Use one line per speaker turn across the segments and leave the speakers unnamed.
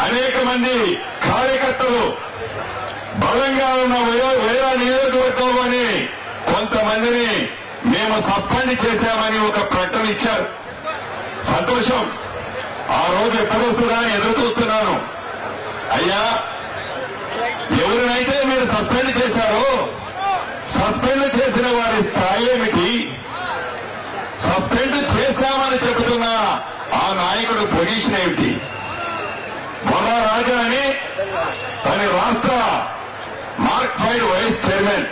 అనేక మంది కార్యకర్తలు బలంగా ఉన్న వే- వేరే నియోజకవర్గంలోని కొంతమందిని మేము సస్పెండ్ చేశామని ఒక ప్రకటన ఇచ్చారు సంతోషం ఆ రోజు ఎప్పుడు వస్తుందా అని ఎదురు చూస్తున్నాను అయ్యా ఎవరినైతే మీరు సస్పెండ్ చేశారో సస్పెండ్ చేసిన వారి స్థాయి ఏమిటి సస్పెండ్ చేశామని చెబుతున్న ఆ నాయకుడు పొజిషన్ ఏమిటి మొన్న రాజా అని తన రాష్ట్ర మార్క్ ఫైడ్ వైస్ చైర్మన్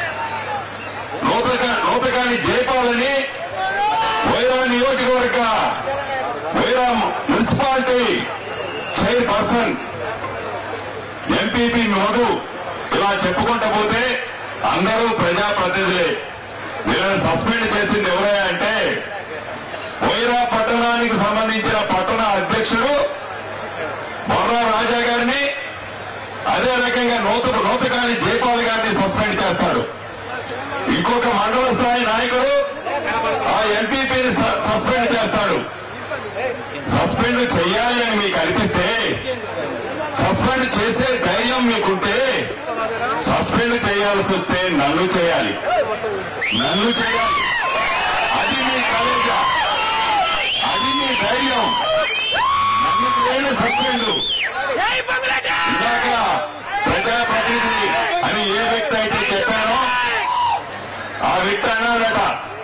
లోపక లోపకాని జయపాలని వైరా నియోజకవర్గ Wyra municipality chairperson MPP Madhu ఇలా చెప్పుకుంటూ పోతే అందరూ ప్రజాప్రతినిధులే వీళ్ళని సస్పెండ్ చేసింది ఎవరయ్యా అంటే వైరా పట్టణానికి సంబంధించిన పట్టణ అధ్యక్షుడు బొర్రా రాజా గారిని అదే రకంగా నూతన నూతకాని జయపాల్ గారిని సస్పెండ్ చేస్తాడు ఇంకొక మండల స్థాయి నాయకుడు ఆ ఎంపీపీని సస్పెండ్ చేస్తాడు సస్పెండ్ చేయాలి అని మీకు అనిపిస్తే సస్పెండ్ చేసే ధైర్యం మీకుంటే సస్పెండ్ చేయాల్సి వస్తే నన్ను చేయాలి నన్ను చేయాలి అది మీ కలయిక అది మీ ధైర్యం నన్ను చేయని సస్పెండ్ ఇందాక ప్రజాప్రతినిధి అని ఏ వ్యక్తి అయితే చెప్పానో ఆ వ్యక్తి అన్నాడట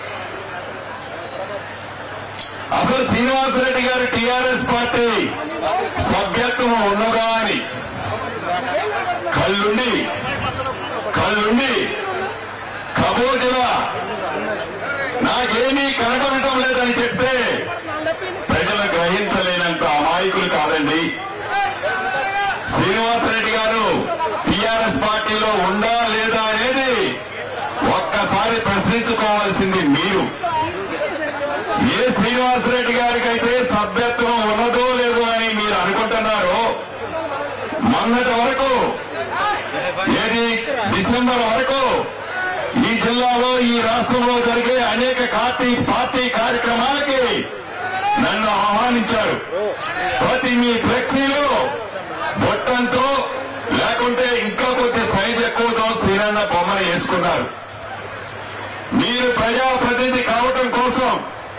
అసలు శ్రీనివాసరెడ్డి గారు టీఆర్ఎస్ పార్టీ సభ్యత్వం ఉన్నదా అని కళ్ళుండి కళ్ళుండి కబోదిలా నాకేమీ కనబడటం లేదని చెప్తే ప్రజలు గ్రహించలేనంత అమాయకులు కాదండి శ్రీనివాసరెడ్డి గారు టిఆర్ఎస్ పార్టీలో ఉందా లేదా అనేది ఒక్కసారి ప్రశ్నించుకోవాల్సింది మీరు ఏ శ్రీనివాసరెడ్డి గారికి అయితే సభ్యత్వం ఉన్నదో లేదో అని మీరు అనుకుంటున్నారో మొన్నటి వరకు ఏది డిసెంబర్ వరకు ఈ జిల్లాలో ఈ రాష్ట్రంలో జరిగే అనేక పార్టీ పార్టీ కార్యక్రమాలకి నన్ను ఆహ్వానించారు ప్రతి మీ ఫ్లెక్సీలో బొట్టంతో లేకుంటే ఇంకా కొద్ది సైజ్ ఎక్కువతో శ్రీరన్న బొమ్మను వేసుకున్నారు మీరు ప్రజాప్రతినిధి కావటం కోసం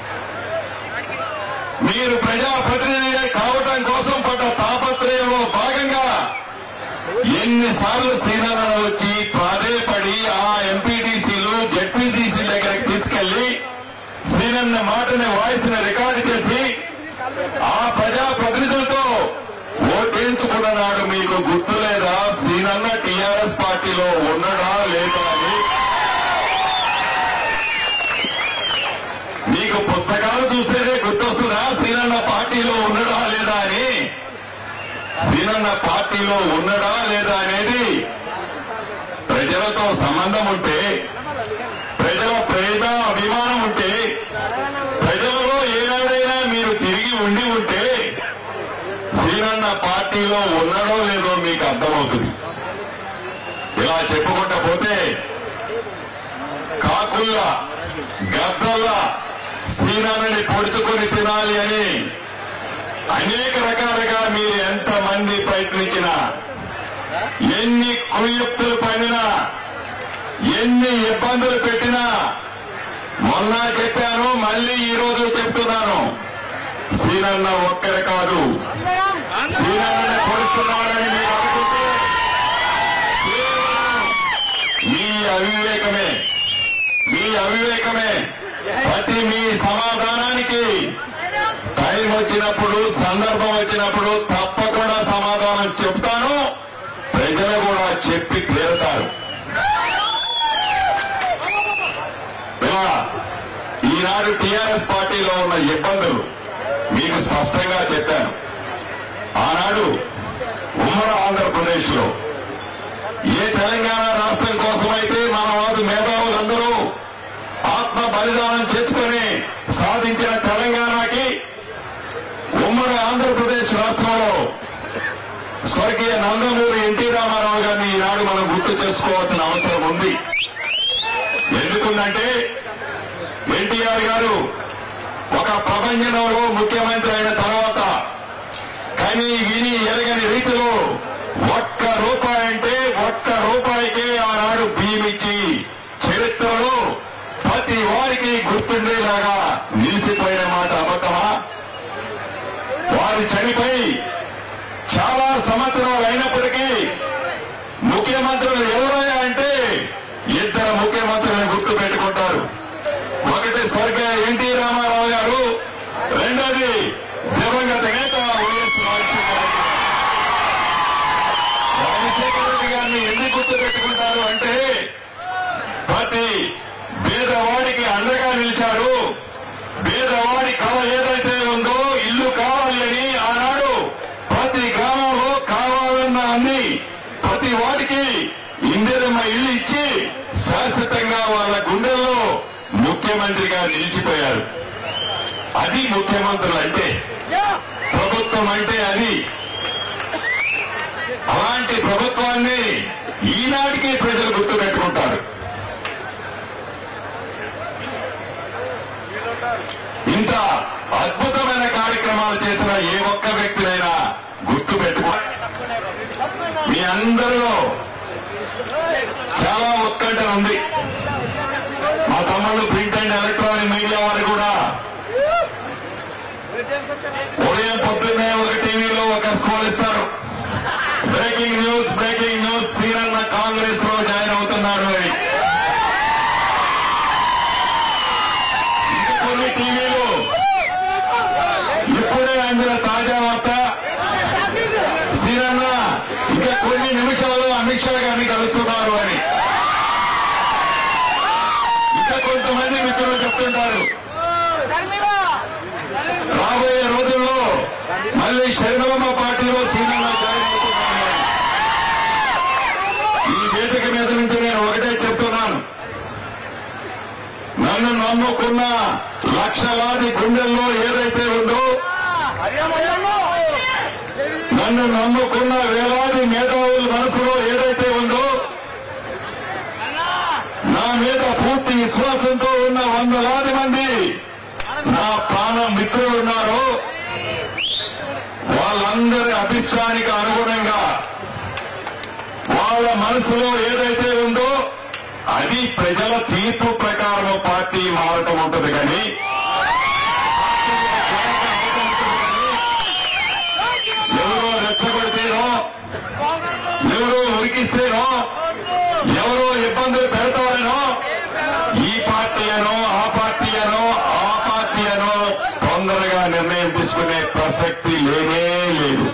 మీరు ప్రజాప్రతినిధి కావటం కోసం పడ్డ తాపత్రయంలో భాగంగా ఎన్నిసార్లు శ్రీనగర్ వచ్చి ప్రాధేయపడి ఆ ఎంపీటీసీలు జడ్పీటీసీ దగ్గరికి తీసుకెళ్లి శ్రీనన్న మాటని వాయిస్ ని రికార్డు చేసి ఆ ప్రజా ప్రతినిధులతో ఓటేయించుకున్నాడు మీకు గుర్తు లేదా శ్రీనన్న టీఆర్ఎస్ పార్టీలో ఉన్నడా లేదా అని మీకు పుస్తకాలు చూస్తేనే గుర్తొస్తుందా శ్రీనన్న పార్టీలో ఉన్నడా లేదా అని శ్రీనన్న పార్టీలో ఉన్నడా లేదా అనేది ప్రజలతో సంబంధం ఉంటే ప్రజల ప్రేమ అభిమానం ఉంటే ప్రజలలో ఏనాడైనా మీరు తిరిగి ఉండి ఉంటే శ్రీనన్న పార్టీలో ఉన్నాడో లేదో మీకు అర్థమవుతుంది ఇలా చెప్పుకుంటా పోతే కాకుల్లా గద్దల్లా శ్రీనన్నని పొడుచుకొని తినాలి అని అనేక రకాలుగా మీరు ఎంత మంది ప్రయత్నించినా ఎన్ని కుయుక్తులు పడినా ఎన్ని ఇబ్బందులు పెట్టినా మొన్న చెప్పాను మళ్ళీ ఈ రోజు చెప్తున్నాను శ్రీనన్న ఒక్కరే కాదు శ్రీనన్నని పొడుస్తున్నాడని మీరు అనుకుంటే కేవలం మీ అవివేకమే మీ అవివేకమే ప్రతి మీ సమాధానానికి టైం వచ్చినప్పుడు సందర్భం వచ్చినప్పుడు తప్పకుండా సమాధానం చెప్తాను ప్రజలు కూడా చెప్పి తీరుతారు ఇలా ఈనాడు టీఆర్ఎస్ పార్టీలో ఉన్న ఇబ్బందులు మీకు స్పష్టంగా చెప్పాను ఆనాడు ఉమ్మడి ఆంధ్రప్రదేశ్ లో ఏ తెలంగాణ రాష్ట్రం కోసమైతే మన వారు మేధావులందరూ ఆత్మ బలిదానం చేసుకుని సాధించిన తెలంగాణకి ఉమ్మడి ఆంధ్రప్రదేశ్ రాష్ట్రంలో స్వర్గీయ నందమూరి ఎన్టీ రామారావు గారిని ఈనాడు మనం గుర్తు చేసుకోవాల్సిన అవసరం ఉంది ఎందుకుందంటే ఎన్టీఆర్ గారు ఒక ప్రపంచంలో ముఖ్యమంత్రి అయిన తర్వాత కని విని ఎరగని రీతిలో ఒక్క రూపాయి అంటే ఒక్క రూపాయికే ఆనాడు బియ్యం ఇచ్చి చరిత్రలో ప్రతి వారికి గుర్తుండేలాగా నిలిచిపోయిన మాట అబద్ధమా వారు చనిపోయి చాలా సంవత్సరాలు అయినప్పటికీ ముఖ్యమంత్రులు ఎవరయ్యా అంటే ఇద్దరు ముఖ్యమంత్రులను గుర్తు పెట్టుకుంటారు ఒకటి స్వర్గీయ ఎన్టీ రామారావు గారు రెండోది దివంగత నేత వైఎస్ రాజశేఖర రెడ్డి రాజశేఖర రెడ్డి గారిని ఎందుకు గుర్తు పెట్టుకుంటారు అంటే ప్రతి పేదవాడికి అండగా నిలిచారు పేదవాడి కళ ఏదైతే ఉందో ఇల్లు కావాలి అని ఆనాడు ప్రతి గ్రామంలో కావాలన్న అన్ని ప్రతి వాడికి ఇందిరమ్మ ఇల్లు ఇచ్చి శాశ్వతంగా వాళ్ళ గుండెల్లో ముఖ్యమంత్రిగా నిలిచిపోయారు అది ముఖ్యమంత్రులు అంటే ప్రభుత్వం అంటే అది అలాంటి ప్రభుత్వాన్ని ఈనాటికి ప్రజలు గుర్తుపెట్టుకుంటారు ఇంత అద్భుతమైన కార్యక్రమాలు చేసిన ఏ ఒక్క వ్యక్తినైనా గుర్తు పెట్టుకో మీ అందరిలో చాలా ఉత్కంఠ ఉంది మా తమ్ముళ్ళు ప్రింట్ అండ్ ఎలక్ట్రానిక్ మీడియా వారు కూడా ఉదయం పొద్దున్నే ఒక టీవీలో ఒక స్కూల్ ఇస్తారు breaking news breaking news Seeranna Congress లో జాయిన్ అవుతున్నారు అని ఇంకా కొన్ని టీవీలు ఇప్పుడే అందులో తాజా వార్త సీరన్న ఇంకా కొన్ని నిమిషాల్లో అమిత్ షా గారిని కలుస్తున్నారు అని ఇంకా కొంతమంది మిత్రులు చెప్తుంటారు రాబోయే రోజుల్లో మళ్ళీ శరణమ్మ పార్టీలో సీనియర్ జాయిన్ అవుతున్నాను ఈ వేదిక మీద నుంచి నేను ఒకటే చెప్తున్నాను నన్ను నమ్ముకున్న లక్షలాది గుండెల్లో ఏదైతే ఉందో నన్ను నమ్ముకున్న వేలాది మేధావుల మనసులో ఏదైతే ఉందో నా మీద పూర్తి విశ్వాసంతో ఉన్న వందలాది మంది నా ప్రాణ మిత్రులు ఉన్నారు వాళ్ళందరి అభిష్టానికి అనుగుణంగా వాళ్ళ మనసులో ఏదైతే ఉందో అది ప్రజల తీర్పు ప్రకారం పార్టీ మారటం ఉంటుంది కానీ ఎవరో రెచ్చగొడితేనో ఎవరో ఉరికిస్తేనో ఎవరో ఇబ్బందులు పెడతారనో ఈ పార్టీ అనో ఆ పార్టీ అనో ఆ పార్టీ అనో తొందరగా నిర్ణయం తీసుకునే ప్రసక్తి లేనే లేదు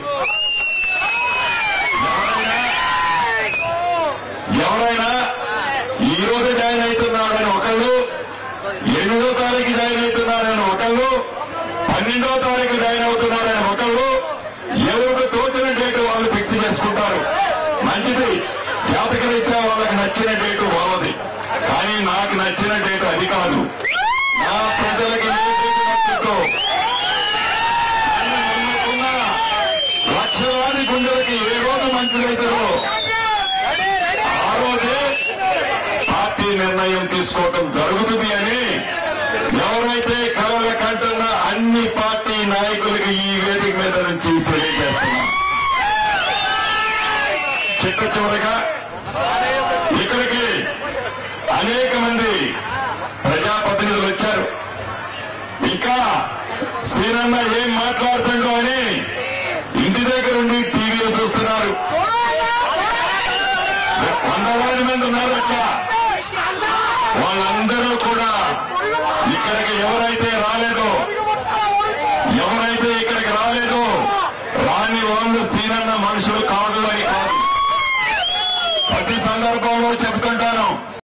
ఎవరైనా ఈ రోజు జాయిన్ అవుతున్నారని ఒకళ్ళు ఎనిమిదో తారీఖు జాయిన్ అవుతున్నారని ఒకళ్ళు పన్నెండో తారీఖు జాయిన్ అవుతున్నారని ఒకళ్ళు ఎవరికి తోచిన డేటు వాళ్ళు ఫిక్స్ చేసుకుంటారు మంచిది జాతకరీత్యా వాళ్ళకి నచ్చిన డేటు వాళ్ళది కానీ నాకు నచ్చిన డేటు అది కాదు నా ప్రజలకి ఏ డేటు నచ్చుతో నన్ను నమ్ముకున్న లక్షలాది గుండెలకి ఏ రోజు మంచిదైతుందో ఆ రోజే పార్టీ నిర్ణయం తీసుకోవటం జరుగుతుంది అని ఎవరైతే కలల కంటున్న అన్ని పార్టీ నాయకులకి ఈ వేదిక మీద నుంచి తెలియజేస్తున్నాం చిట్ట చివరగా ఇక్కడికి అనేక మంది ప్రజాప్రతినిధులు వచ్చారు ఇంకా శ్రీరన్న ఏం మాట్లాడుతుండో అని ఇంటి దగ్గర ఉండి టీవీలో చూస్తున్నారు వందలాది మంది ఉన్నారు అక్కడ వాళ్ళందరూ కూడా ఇక్కడికి ఎవరైతే రాలేదో ఎవరైతే ఇక్కడికి రాలేదో రాని వాళ్ళు సీనన్న మనుషులు కాదు అని కాదు